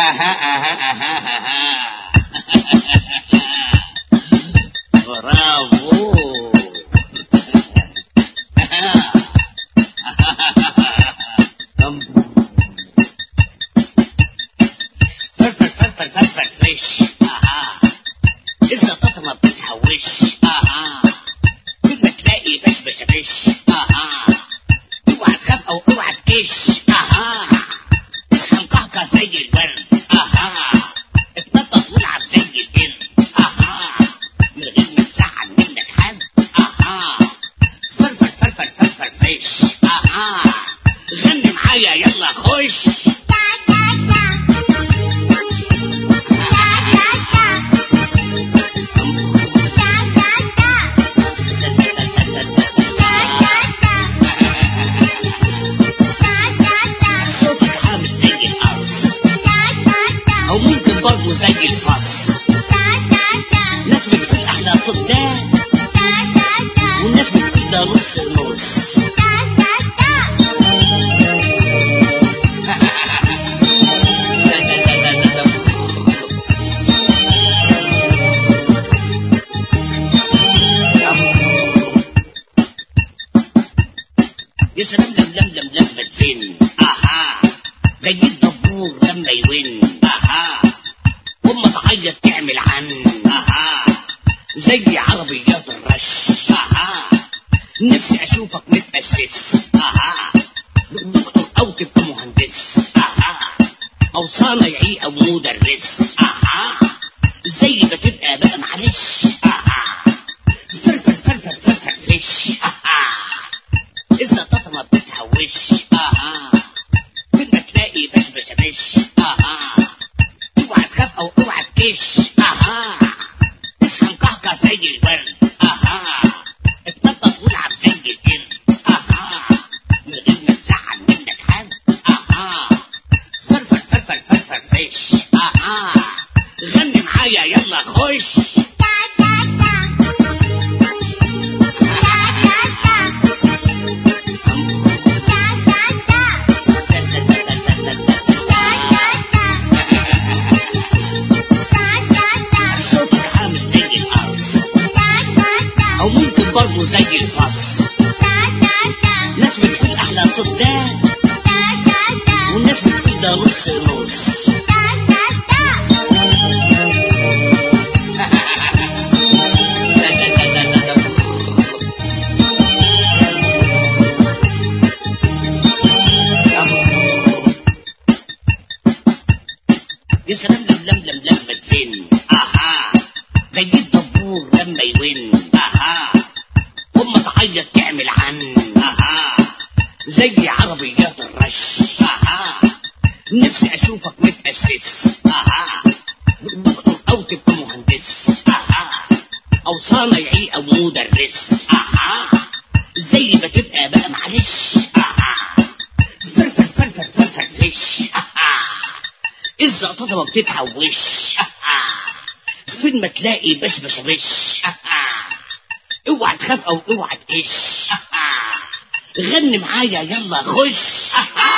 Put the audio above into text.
اها اها اها اها برافو فرفر فرفر فرفر فريش اها اذا طاطا ما بتتهوش اها لما تلاقي بش بش بش اها اوعى تخاف او اوعى تكش اها اسهم قهقه زي الورد اها اتنطط والعب زي القرد اها من غير ما تزعل منك حد اها فرفر فرفر فرفر فريش اها غني معايا يلا خش صوتك عامل زي القرص او ممكن برضه زي الفص ناس بتقول احلى صوت ده والناس بتقول ده نص نص يا سلام لم لم لم لم بتزن اها زي الدبور لما يون اها وما تعيط تعمل عن اها زي عربيات الرش اها نفسي اشوفك متأسس اها دكتور او تبقى مهندس اها او صانعي او مدرس اها زي ما تبقى بقى معلش اها فرفر فرفر فرفر فيش اها إذا طاطا ما بتتهوش اها لما تلاقي بش بش بش اها اوعى تخاف او اوعى تكش اها اسهم قهقه زي الورد اها اتنطط والعب زي القرد اها من غير ما تزعل منك حد اها فرفر فرفر فرفر فيش اها غني معايا يلا خش صوتك عامل زي القرص او ممكن برضه زي الفص ناس بتقول احلى صوت ده والناس بتقول ده نص نص يا سلام لم لم لم لم بتزن اها زي الدبور لما يون اها وما تعيط تعمل عن اها زي عربيات الرش اها نفسي اشوفك متأسس اها دكتور او تبقى مهندس اها او صانعي او مدرس اها زي ما تبقى بقى معلش اها فرفر فرفر فرفر فيش اها إذا طاطا ما بتتحوش فين ما تلاقي بش بش بش اوعى تخاف او اوعى تقش غني معايا يلا خش